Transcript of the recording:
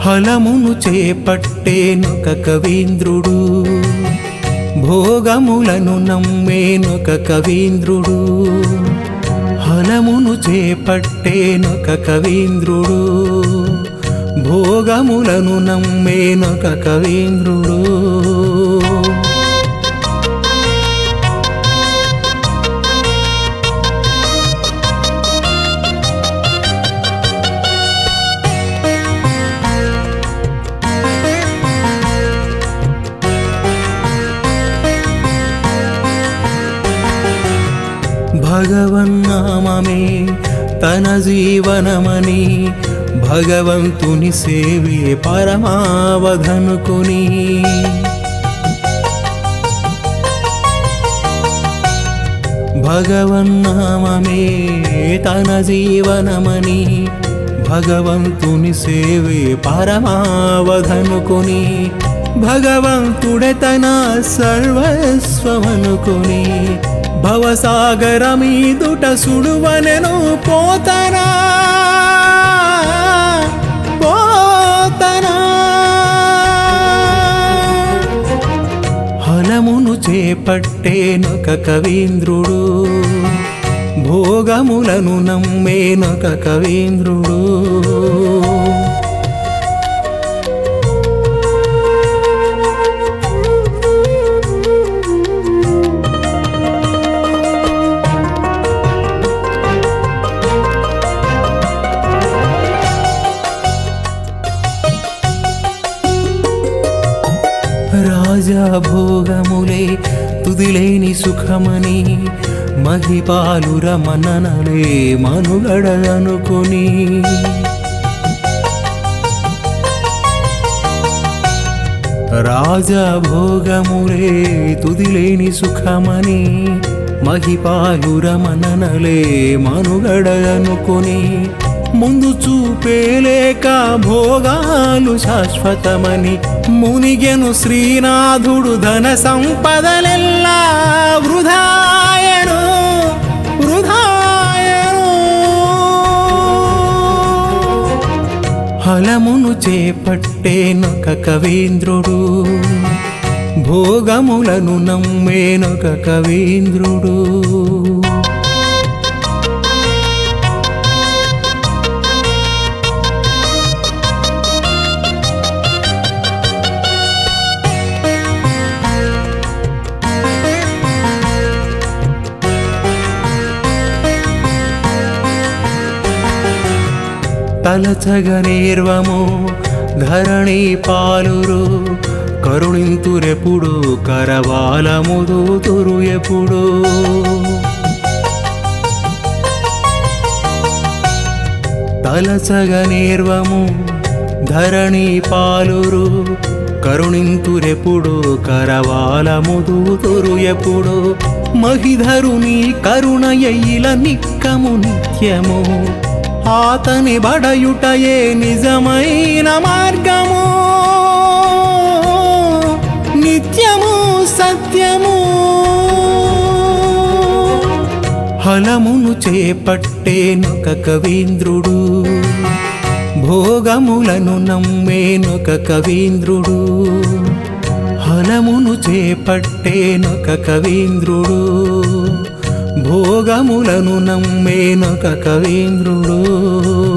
ఫలమును చేపట్టేనొక కవీంద్రుడు భోగములను నమ్మేనొక కవీంద్రుడు ఫలమును చేపట్టేనొక కవీంద్రుడు భోగములను నమ్మేనొక కవీంద్రుడు భగవన్నామమే తన జీవనమని భగవంతుని సేవే పరమావధనుకుని భగవన్నామమే తన జీవనమని భగవంతుని సేవే పరమావధనుకుని భగవంతుడే తన సర్వస్వమనుకుని భవసాగరమీదుట సుడువనెను పోతనా పోతనా ఫలమును చేపట్టేనొక కవీంద్రుడు భోగములను నమ్మేనొక కవీంద్రుడు రాజా భోగములే తుదిలేని సుఖమని మహిపాలుర మననలే మనుగడ అనుకుని రాజా భోగములే తుదిలేని సుఖమని మహిపాలుర మననలే మనుగడ అనుకుని ముందు చూపేలేక భోగాలు శాశ్వతమని మునిగెను శ్రీనాథుడు ధన సంపదలెల్లా వృధాయను వృధాయను ఫలమును చేపట్టేనొక కవీంద్రుడు భోగములను నమ్మేనొక కవీంద్రుడు తలచగనేర్వము ధరణి పాలురు కరుణింతురెప్పుడు కరవాలముదూతురు ఎప్పుడు తలచగనేర్వము ధరణి పాలురు కరుణింతురెప్పుడు కరవాలముదూతురు ఎప్పుడు మహిధరుని కరుణయయిల నిక్కము నిత్యము ఆతని బడయుటయే నిజమైన మార్గము నిత్యము సత్యము ఫలమును చేపట్టేనొక కవీంద్రుడు భోగములను నమ్మేనొక కవీంద్రుడు ఫలమును చేపట్టేనొక కవీంద్రుడు భోగములను నమ్మేనొక కవీంద్రుడు